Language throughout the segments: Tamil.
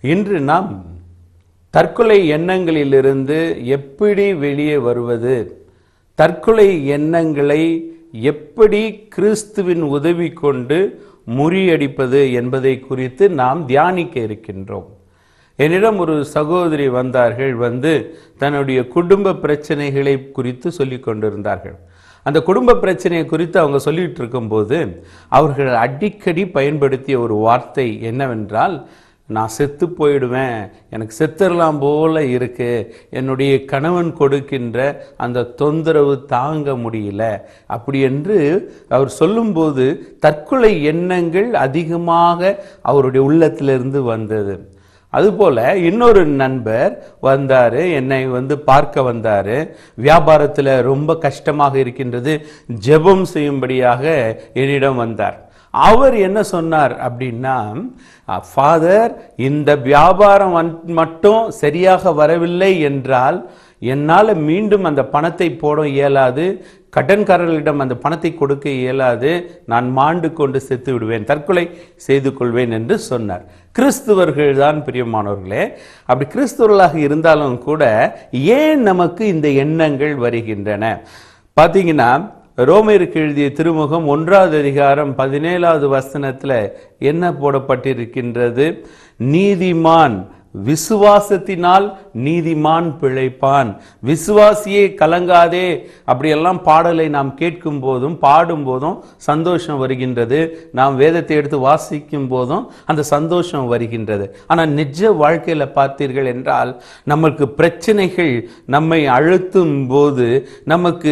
இன்று நாம் தற்கொலை எண்ணங்களிலிருந்து எப்படி வெளியே வருவது தற்கொலை எண்ணங்களை எப்படி கிறிஸ்துவின் உதவி கொண்டு முறியடிப்பது என்பதை குறித்து நாம் தியானிக்க இருக்கின்றோம் என்னிடம் ஒரு சகோதரி வந்தார்கள் வந்து தன்னுடைய குடும்ப பிரச்சனைகளை குறித்து சொல்லிக் கொண்டிருந்தார்கள் அந்த குடும்ப பிரச்சனையை குறித்து அவங்க சொல்லிட்டு இருக்கும்போது அவர்கள் அடிக்கடி பயன்படுத்திய ஒரு வார்த்தை என்னவென்றால் நான் செத்து போயிடுவேன் எனக்கு செத்துடலாம் போல இருக்கு என்னுடைய கணவன் கொடுக்கின்ற அந்த தொந்தரவு தாங்க முடியல அப்படி என்று அவர் சொல்லும்போது தற்கொலை எண்ணங்கள் அதிகமாக அவருடைய உள்ளத்திலிருந்து வந்தது அதுபோல இன்னொரு நண்பர் வந்தாரு என்னை வந்து பார்க்க வந்தாரு வியாபாரத்தில் ரொம்ப கஷ்டமாக இருக்கின்றது ஜெபம் செய்யும்படியாக என்னிடம் வந்தார் அவர் என்ன சொன்னார் அப்படின்னா ஃபாதர் இந்த வியாபாரம் வந்து- மட்டும் சரியாக வரவில்லை என்றால் என்னால் மீண்டும் அந்த பணத்தை போட இயலாது கடன்காரர்களிடம் அந்த பணத்தை கொடுக்க இயலாது நான் மாண்டு கொண்டு செத்து விடுவேன் தற்கொலை செய்து கொள்வேன் என்று சொன்னார் கிறிஸ்துவர்கள் தான் பிரியமானவர்களே அப்படி கிறிஸ்துவர்களாக இருந்தாலும் கூட ஏன் நமக்கு இந்த எண்ணங்கள் வருகின்றன பார்த்தீங்கன்னா ரோமருக்கு எழுதிய திருமுகம் ஒன்றாவது அதிகாரம் பதினேழாவது வசனத்துல என்ன போடப்பட்டிருக்கின்றது நீதிமான் விசுவாசத்தினால் நீதிமான் பிழைப்பான் விசுவாசியே கலங்காதே அப்படியெல்லாம் பாடலை நாம் கேட்கும் போதும் பாடும் போதும் சந்தோஷம் வருகின்றது நாம் வேதத்தை எடுத்து வாசிக்கும் போதும் அந்த சந்தோஷம் வருகின்றது ஆனால் நிஜ வாழ்க்கையில பார்த்தீர்கள் என்றால் நமக்கு பிரச்சனைகள் நம்மை அழுத்தும் போது நமக்கு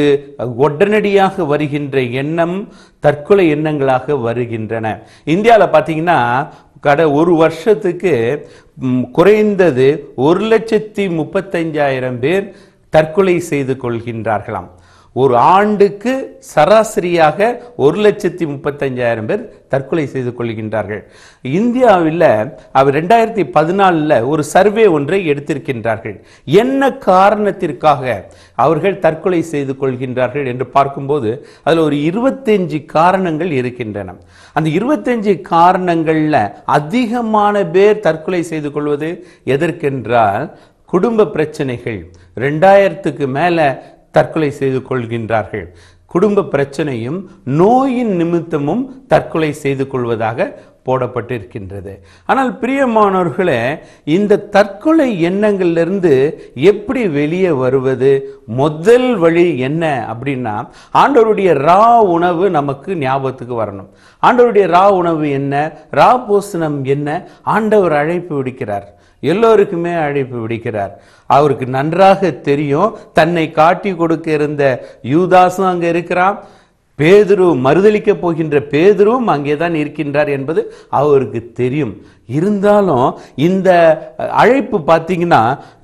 உடனடியாக வருகின்ற எண்ணம் தற்கொலை எண்ணங்களாக வருகின்றன இந்தியாவில் பார்த்தீங்கன்னா கட ஒரு வருஷத்துக்கு ம், குறைந்தது ஒரு லட்சத்தி முப்பத்தைஞ்சாயிரம் பேர் தற்கொலை செய்து கொள்கின்றார்களாம் ஒரு ஆண்டுக்கு சராசரியாக ஒரு லட்சத்தி முப்பத்தஞ்சாயிரம் பேர் தற்கொலை செய்து கொள்கின்றார்கள் இந்தியாவில் அவர் ரெண்டாயிரத்தி பதினாலில் ஒரு சர்வே ஒன்றை எடுத்திருக்கின்றார்கள் என்ன காரணத்திற்காக அவர்கள் தற்கொலை செய்து கொள்கின்றார்கள் என்று பார்க்கும்போது அதில் ஒரு இருபத்தஞ்சு காரணங்கள் இருக்கின்றன அந்த இருபத்தஞ்சு காரணங்கள்ல அதிகமான பேர் தற்கொலை செய்து கொள்வது எதற்கென்றால் குடும்ப பிரச்சனைகள் ரெண்டாயிரத்துக்கு மேல தற்கொலை செய்து கொள்கின்றார்கள் குடும்ப பிரச்சனையும் நோயின் நிமித்தமும் தற்கொலை செய்து கொள்வதாக போடப்பட்டிருக்கின்றது ஆனால் பிரியமானவர்களே இந்த தற்கொலை எண்ணங்கள்லேருந்து எப்படி வெளியே வருவது முதல் வழி என்ன அப்படின்னா ஆண்டவருடைய ரா உணவு நமக்கு ஞாபகத்துக்கு வரணும் ஆண்டவருடைய ரா உணவு என்ன ரா போசனம் என்ன ஆண்டவர் அழைப்பு விடுக்கிறார் எல்லோருக்குமே அழைப்பு விடுக்கிறார் அவருக்கு நன்றாக தெரியும் தன்னை காட்டி கொடுக்க இருந்த யூதாசும் அங்க இருக்கிறான் பேதுரு மறுதலிக்க போகின்ற பேதுருவும் அங்கே தான் இருக்கின்றார் என்பது அவருக்கு தெரியும் இருந்தாலும் இந்த அழைப்பு பார்த்தீங்கன்னா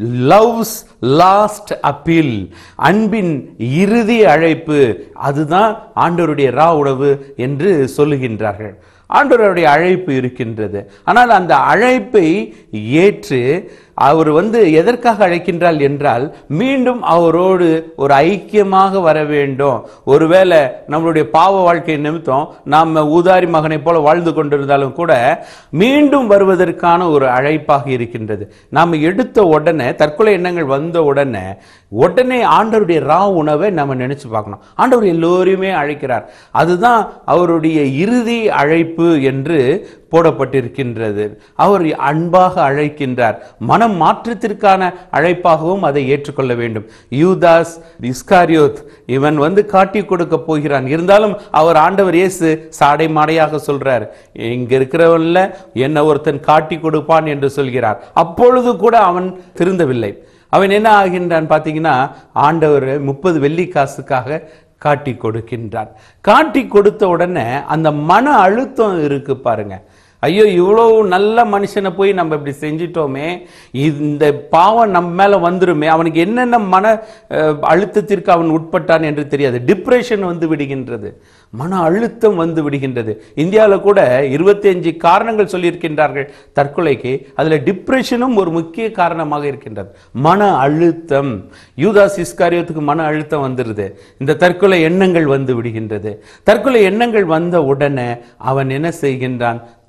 லவ்ஸ் லாஸ்ட் அப்பீல் அன்பின் இறுதி அழைப்பு அதுதான் ஆண்டவருடைய ரா உணவு என்று சொல்லுகின்றார்கள் ஆண்டவருடைய அழைப்பு இருக்கின்றது ஆனால் அந்த அழைப்பை ஏற்று அவர் வந்து எதற்காக அழைக்கின்றார் என்றால் மீண்டும் அவரோடு ஒரு ஐக்கியமாக வர வேண்டும் ஒருவேளை நம்மளுடைய பாவ வாழ்க்கை நிமித்தம் நாம் ஊதாரி மகனை போல வாழ்ந்து கொண்டிருந்தாலும் கூட மீண்டும் வருவதற்கான ஒரு அழைப்பாக இருக்கின்றது நாம் எடுத்த உடனே தற்கொலை எண்ணங்கள் வந்த உடனே உடனே ஆண்டவருடைய ரா உணவை நம்ம நினைச்சு பார்க்கணும் ஆண்டவர் எல்லோரையுமே அழைக்கிறார் அதுதான் அவருடைய இறுதி அழைப்பு என்று போடப்பட்டிருக்கின்றது அவர் அன்பாக அழைக்கின்றார் மனம் மாற்றத்திற்கான அழைப்பாகவும் அதை ஏற்றுக்கொள்ள வேண்டும் யூதாஸ் இஸ்காரியோத் இவன் வந்து காட்டி கொடுக்க போகிறான் இருந்தாலும் அவர் ஆண்டவர் இயேசு சாடை மாடையாக சொல்றார் இங்க இருக்கிறவன்ல என்ன ஒருத்தன் காட்டி கொடுப்பான் என்று சொல்கிறார் அப்பொழுது கூட அவன் திருந்தவில்லை அவன் என்ன ஆகின்றான் பார்த்தீங்கன்னா ஆண்டவர் முப்பது வெள்ளி காசுக்காக காட்டி கொடுக்கின்றான் காட்டி கொடுத்த உடனே அந்த மன அழுத்தம் இருக்கு பாருங்க ஐயோ இவ்வளவு நல்ல மனுஷனை போய் நம்ம இப்படி செஞ்சிட்டோமே இந்த பாவம் நம்ம மேல வந்துருமே அவனுக்கு என்னென்ன மன அஹ், அழுத்தத்திற்கு அவன் உட்பட்டான் என்று தெரியாது டிப்ரெஷன் வந்து விடுகின்றது மன அழுத்தம் வந்து விடுகின்றது இந்தியாவில் கூட 25 காரணங்கள் சொல்லியிருக்கின்றார்கள் தற்கொலைக்கு அதுல டிப்ரெஷனும் ஒரு முக்கிய காரணமாக இருக்கின்றது மன அழுத்தம் யூதாஸ் இஸ்காரியத்துக்கு மன அழுத்தம் வந்துருது இந்த தற்கொலை எண்ணங்கள் வந்து விடுகின்றது தற்கொலை எண்ணங்கள் வந்த உடனே அவன் என்ன செய்கின்றான்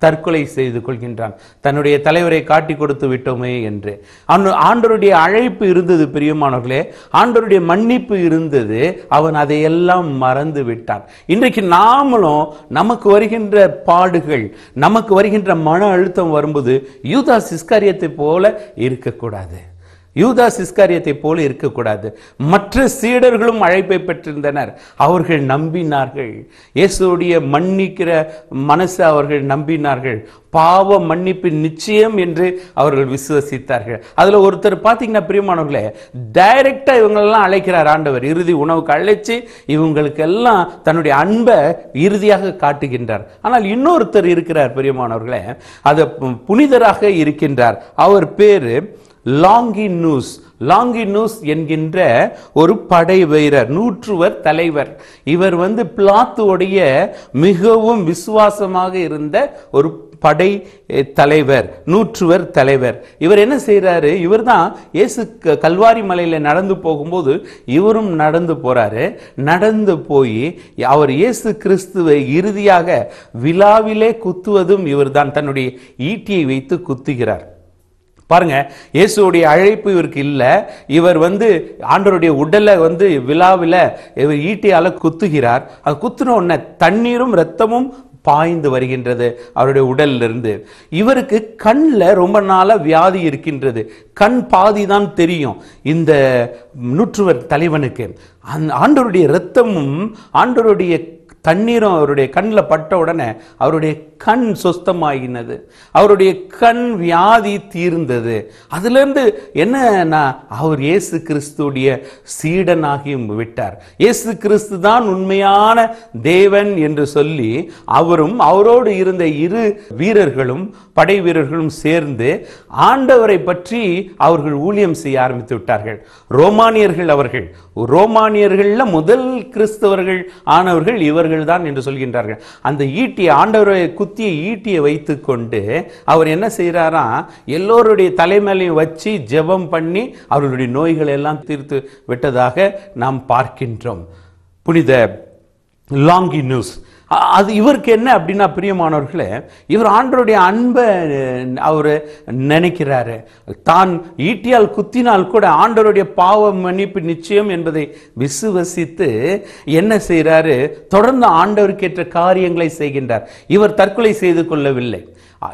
தற்கொலை செய்து கொள்கின்றான் தன்னுடைய தலைவரை காட்டி கொடுத்து விட்டோமே என்று ஆண்டு- ஆண்டவருடைய அழைப்பு இருந்தது பிரியமானவர்களே ஆண்டவருடைய மன்னிப்பு இருந்தது அவன் அதையெல்லாம் மறந்து விட்டான் இன்றைக்கு நாமளும் நமக்கு வருகின்ற பாடுகள் நமக்கு வருகின்ற மன அழுத்தம் வரும்போது யூதா சிஸ்காரியத்தை போல இருக்கக்கூடாது யூதா சிஸ்காரியத்தை போல இருக்கக்கூடாது மற்ற சீடர்களும் அழைப்பை பெற்றிருந்தனர் அவர்கள் நம்பினார்கள் இயேசுடைய மன்னிக்கிற மனசு அவர்கள் நம்பினார்கள் பாவ மன்னிப்பு நிச்சயம் என்று அவர்கள் விசுவசித்தார்கள் அதுல ஒருத்தர் பார்த்தீங்கன்னா பிரியமானவர்களே டைரக்டா இவங்களெல்லாம் அழைக்கிறார் ஆண்டவர் இறுதி உணவுக்கு அழைச்சு இவங்களுக்கெல்லாம் தன்னுடைய அன்பை இறுதியாக காட்டுகின்றார் ஆனால் இன்னொருத்தர் இருக்கிறார் பிரியமானவர்களே அது புனிதராக இருக்கின்றார் அவர் பேரு லாங்கினூஸ் லாங்கினூஸ் என்கின்ற ஒரு படை வீரர் நூற்றுவர் தலைவர் இவர் வந்து பிளாத்துவுடைய மிகவும் விசுவாசமாக இருந்த ஒரு படை அஹ், தலைவர் நூற்றுவர் தலைவர் இவர் என்ன செய்றாரு இவர் தான் இயேசு க- கல்வாரி மலையில நடந்து போகும்போது இவரும் நடந்து போறாரு நடந்து போய் அவர் இயேசு கிறிஸ்துவை இறுதியாக விழாவிலே குத்துவதும் இவர்தான் தன்னுடைய ஈட்டியை வைத்து குத்துகிறார் பாருங்க இயேசுவுடைய அழைப்பு இவருக்கு இல்ல இவர் வந்து ஆண்டவருடைய உடலை வந்து விழாவில் இவர் ஈட்டியால குத்துகிறார் அது குத்துன உடனே தண்ணீரும் இரத்தமும் பாய்ந்து வருகின்றது அவருடைய உடல்ல இருந்து இவருக்கு கண்ணில் ரொம்ப நாளா வியாதி இருக்கின்றது கண் பாதி தான் தெரியும் இந்த நூற்றுவர் தலைவனுக்கு அந்த ஆண்டவருடைய இரத்தமும் ஆண்டவருடைய தண்ணீரும் அவருடைய கண்ணில் பட்ட உடனே அவருடைய கண் சொஸ்தமாகினது அவருடைய கண் வியாதி தீர்ந்தது அதிலிருந்து என்னன்னா அவர் இயேசு கிறிஸ்துடைய சீடனாகி விட்டார் இயேசு கிறிஸ்து தான் உண்மையான தேவன் என்று சொல்லி அவரும் அவரோடு இருந்த இரு வீரர்களும் படை வீரர்களும் சேர்ந்து ஆண்டவரை பற்றி அவர்கள் ஊழியம் செய்ய ஆரம்பித்து விட்டார்கள் ரோமானியர்கள் அவர்கள் ரோமானியர்கள்ல முதல் கிறிஸ்தவர்கள் ஆனவர்கள் இவர்கள் தான் என்று சொல்கின்றார்கள் அந்த ஈட்டியை ஆண்டவரை குத்திய ஈட்டியை வைத்துக்கொண்டு அவர் என்ன செய்கிறாராம் எல்லோருடைய தலைமையிலையும் வச்சு ஜெபம் பண்ணி அவர்களுடைய நோய்களை எல்லாம் தீர்த்து விட்டதாக நாம் பார்க்கின்றோம் புனித லாங்கி நியூஸ் அது இவருக்கு என்ன அப்படின்னா பிரியமானவர்களே இவர் ஆண்டவருடைய அன்பை அவர் நினைக்கிறாரு தான் ஈட்டியால் குத்தினால் கூட ஆண்டவருடைய பாவ மன்னிப்பு நிச்சயம் என்பதை விசுவசித்து என்ன செய்கிறாரு தொடர்ந்து ஆண்டவருக்கேற்ற காரியங்களை செய்கின்றார் இவர் தற்கொலை செய்து கொள்ளவில்லை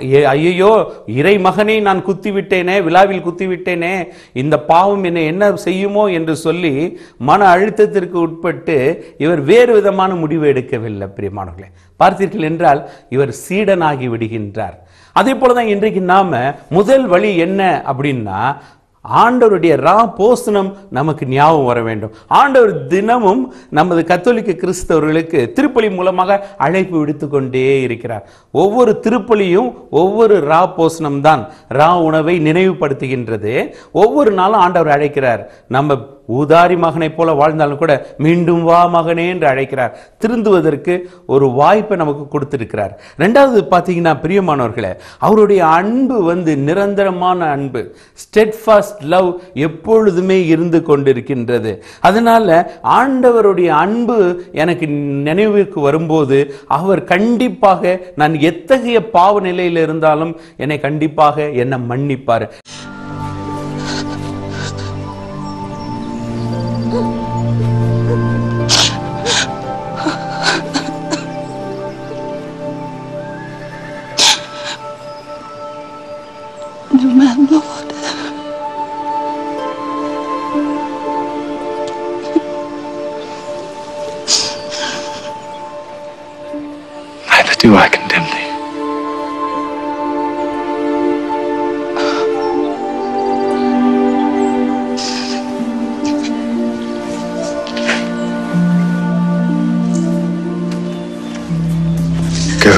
ஐயோ இறை மகனை நான் குத்தி விட்டேனே விழாவில் குத்தி விட்டேனே இந்த பாவம் என்னை என்ன செய்யுமோ என்று சொல்லி மன அழுத்தத்திற்கு உட்பட்டு இவர் வேறு விதமான முடிவு எடுக்கவில்லை பிரியமானவர்களே பார்த்தீர்கள் என்றால் இவர் சீடனாகி விடுகின்றார் அதே போலதான் இன்றைக்கு நாம முதல் வழி என்ன அப்படின்னா ஆண்டவருடைய ரா போசனம் நமக்கு ஞாபகம் வர வேண்டும் ஆண்டவர் தினமும் நமது கத்தோலிக்க கிறிஸ்தவர்களுக்கு திருப்பலி மூலமாக அழைப்பு விடுத்து கொண்டே இருக்கிறார் ஒவ்வொரு திருப்பலியும் ஒவ்வொரு ரா போசனம் தான் ரா உணவை நினைவுபடுத்துகின்றது ஒவ்வொரு நாளும் ஆண்டவர் அழைக்கிறார் நம்ம ஊதாரி மகனைப் போல வாழ்ந்தாலும் கூட மீண்டும் வா மகனே என்று அழைக்கிறார் திருந்துவதற்கு ஒரு வாய்ப்பை நமக்கு கொடுத்திருக்கிறார் ரெண்டாவது பார்த்தீங்கன்னா பிரியமானவர்களே அவருடைய அன்பு வந்து நிரந்தரமான அன்பு ஸ்டெட்ஃபாஸ்ட் லவ் எப்பொழுதுமே இருந்து கொண்டிருக்கின்றது அதனால ஆண்டவருடைய அன்பு எனக்கு நினைவுக்கு வரும்போது அவர் கண்டிப்பாக நான் எத்தகைய பாவ நிலையில் இருந்தாலும் என்னை கண்டிப்பாக என்னை மன்னிப்பார் Amen, Lord. Neither do I condemn thee. Go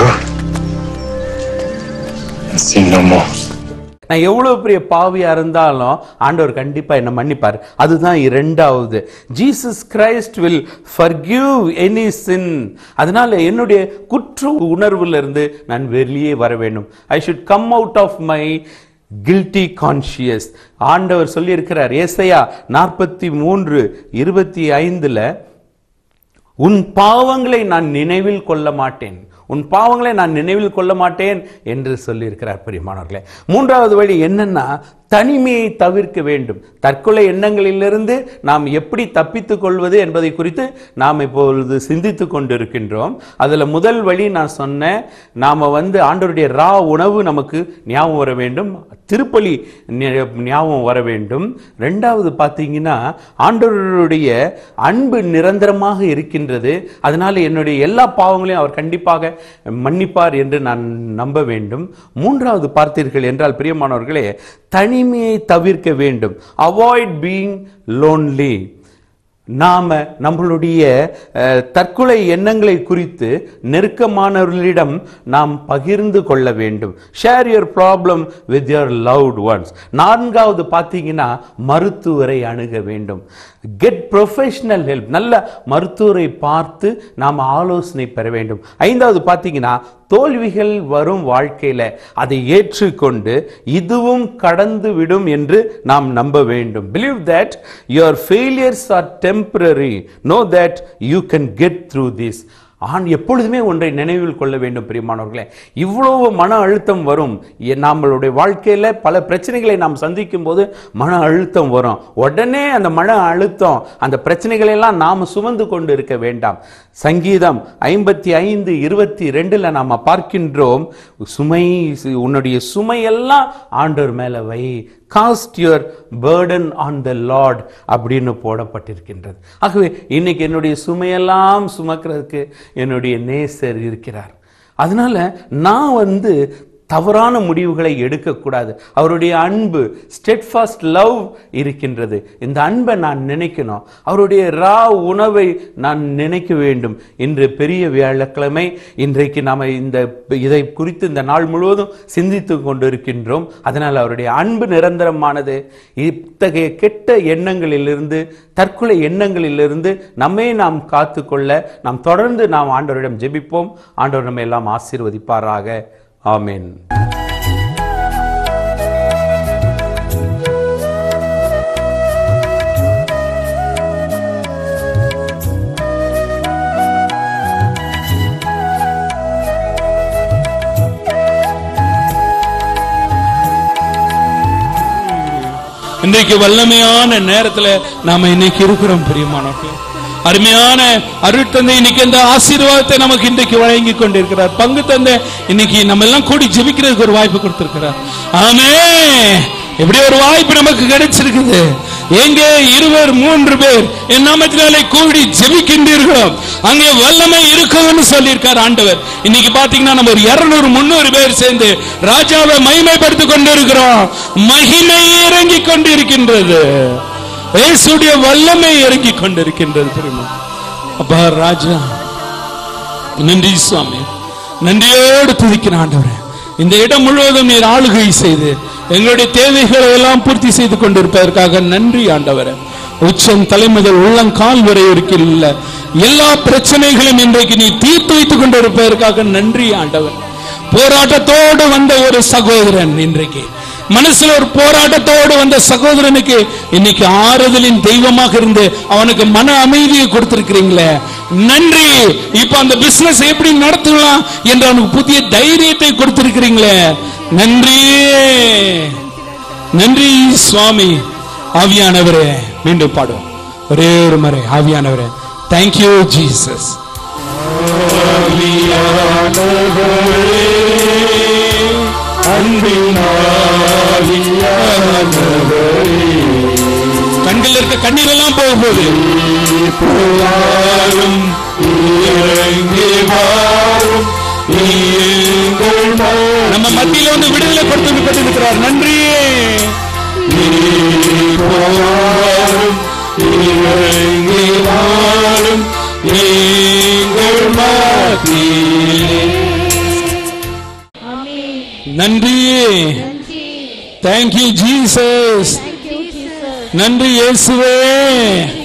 and sin no more. நான் எவ்வளவு பெரிய பாவியா இருந்தாலும் ஆண்டவர் கண்டிப்பா என்ன மன்னிப்பார் அதுதான் இரண்டாவது Jesus Christ will forgive any sin அதனால என்னுடைய குற்ற உணர்வுல இருந்து நான் வெளியே வர வேண்டும் I should come out of my guilty conscience ஆண்டவர் சொல்லியிருக்கிறார் ஏசையா நாற்பத்தி மூன்று இருபத்தி ஐந்துல உன் பாவங்களை நான் நினைவில் கொள்ள மாட்டேன் உன் பாவங்களை நான் நினைவில் கொள்ள மாட்டேன் என்று சொல்லியிருக்கிறார் பிரியமானவர்களே மூன்றாவது வழி என்னன்னா தனிமையை தவிர்க்க வேண்டும் தற்கொலை எண்ணங்களிலிருந்து நாம் எப்படி தப்பித்துக் கொள்வது என்பதை குறித்து நாம் இப்பொழுது சிந்தித்து கொண்டிருக்கின்றோம் அதுல முதல் வழி நான் சொன்னேன் நாம வந்து ஆண்டவருடைய ரா உணவு நமக்கு ஞாபகம் வர வேண்டும் திருப்பலி ஞா- ஞாபகம் வர வேண்டும் ரெண்டாவது பார்த்தீங்கன்னா ஆண்டவருடைய அன்பு நிரந்தரமாக இருக்கின்றது அதனால என்னுடைய எல்லா பாவங்களையும் அவர் கண்டிப்பாக மன்னிப்பார் என்று நான் நம்ப வேண்டும் மூன்றாவது பார்த்தீர்கள் என்றால் பிரியமானவர்களே தனிமையை தவிர்க்க வேண்டும் அவாய்ட் பீயிங் லோன்லி நாம நம்மளுடைய அஹ், தற்கொலை எண்ணங்களை குறித்து நெருக்கமானவர்களிடம் நாம் பகிர்ந்து கொள்ள வேண்டும் share your problem with your loved ones நான்காவது பார்த்தீங்கன்னா மருத்துவரை அணுக வேண்டும் கெட் ப்ரொஃபஷனல் ஹெல்ப் நல்ல மருத்துவரை பார்த்து நாம் ஆலோசனை பெற வேண்டும் ஐந்தாவது பார்த்தீங்கன்னா தோல்விகள் வரும் வாழ்க்கையில அதை ஏற்றுக்கொண்டு இதுவும் கடந்து விடும் என்று நாம் நம்ப வேண்டும் believe that your failures are temporary no that you can get through this and எப்பொழுதுமே ஒன்றை நினைவில் கொள்ள வேண்டும் பிரியமானவர்களே இவ்வளவு மன அழுத்தம் வரும் எ- நம்மளுடைய வாழ்க்கையில பல பிரச்சனைகளை நாம் சந்திக்கும் போது மன அழுத்தம் வரும் உடனே அந்த மன அழுத்தம் அந்த பிரச்சனைகளை எல்லாம் நாம் சுமந்து கொண்டு இருக்க வேண்டாம் சங்கீதம் ஐம்பத்தி ஐந்து இருபத்தி ரெண்டுல நாம பார்க்கின்றோம் சுமை உன்னுடைய சுமையெல்லாம் ஆண்டவர் மேல வை cast your burden on the Lord அப்படின்னு போடப்பட்டிருக்கின்றது ஆகவே இன்னைக்கு என்னுடைய சுமையெல்லாம் சுமக்கிறதுக்கு என்னுடைய நேசர் இருக்கிறார் அதனால நான் வந்து தவறான முடிவுகளை எடுக்கக்கூடாது அவருடைய அன்பு ஸ்டெட்ஃபாஸ்ட் லவ் இருக்கின்றது இந்த அன்பை நான் நினைக்கணும் அவருடைய ரா உணவை நான் நினைக்க வேண்டும் இன்று பெரிய வியாழக்கிழமை இன்றைக்கு நாம் இந்த இதை குறித்து இந்த நாள் முழுவதும் சிந்தித்து கொண்டிருக்கின்றோம் அதனால் அவருடைய அன்பு நிரந்தரமானது இத்தகைய கெட்ட எண்ணங்களிலிருந்து தற்கொலை எண்ணங்களிலிருந்து நம்மை நாம் காத்துக்கொள்ள நாம் தொடர்ந்து நாம் ஆண்டவரிடம் ஜெபிப்போம் ஆண்டவர் நம்மை எல்லாம் ஆசீர்வதிப்பாராக ஆமென் இன்றைக்கு வல்லமையான நேரத்துல நாம இன்னைக்கு இருக்கிறோம் பிரியமானவர்களே அருமையான அருட்தந்தை இன்னைக்கு இந்த ஆசீர்வாதத்தை நமக்கு இன்றைக்கு வழங்கி கொண்டிருக்கிறார் பங்கு தந்தை இன்னைக்கு நம்ம எல்லாம் கூடி ஜெபிக்கிறதுக்கு ஒரு வாய்ப்பு கொடுத்திருக்கிறார் ஆமே இப்படி ஒரு வாய்ப்பு நமக்கு கிடைச்சிருக்குது எங்கே இருவர் மூன்று பேர் என் நாமத்தினாலே கூடி ஜெபிக்கின்றீர்களோ அங்கே வல்லமை இருக்கும்னு சொல்லியிருக்கார் ஆண்டவர் இன்னைக்கு பாத்தீங்கன்னா நம்ம ஒரு இருநூறு முந்நூறு பேர் சேர்ந்து ராஜாவை மகிமைப்படுத்திக் கொண்டிருக்கிறோம் மகிமை இறங்கி கொண்டிருக்கின்றது இயேசுடைய வல்லமை இறங்கி கொண்டிருக்கின்றது தெரியுமா அப்பா ராஜா நன்றி சுவாமி நன்றியோடு துதிக்கிற ஆண்டவரே இந்த இடம் முழுவதும் நீர் ஆளுகை செய்து எங்களுடைய தேவைகளை எல்லாம் பூர்த்தி செய்து கொண்டிருப்பதற்காக நன்றி ஆண்டவரே உச்சம் தலைமுதல் உள்ளங்கால் வரை இருக்கின்ற எல்லா பிரச்சனைகளும் இன்றைக்கு நீ தீர்த்து வைத்துக் கொண்டிருப்பதற்காக நன்றி ஆண்டவர் போராட்டத்தோடு வந்த ஒரு சகோதரன் இன்றைக்கு மனசுல ஒரு போராட்டத்தோடு வந்த சகோதரனுக்கு இன்னைக்கு ஆறுதலின் தெய்வமாக இருந்து அவனுக்கு மன அமைதியை கொடுத்திருக்கிறீங்களே நன்றி இப்ப அந்த பிசினஸ் எப்படி நடத்தலாம் என்று அவனுக்கு புதிய தைரியத்தை கொடுத்திருக்கிறீங்களே நன்றி நன்றி சுவாமி ஆவியானவரே மீண்டும் பாடுவோம் ஒரே ஒரு முறை ஆவியானவரே தேங்க்யூ ஜீசஸ் கண்கள் இருக்க கண்ணீர் எல்லாம் போக போகுது நம்ம மத்தியில வந்து விடுதலை கொடுத்து கொண்டிருக்கிறார் நன்றி நன்றி தேங்க்யூ ஜீசஸ் நன்றி இயேசுவே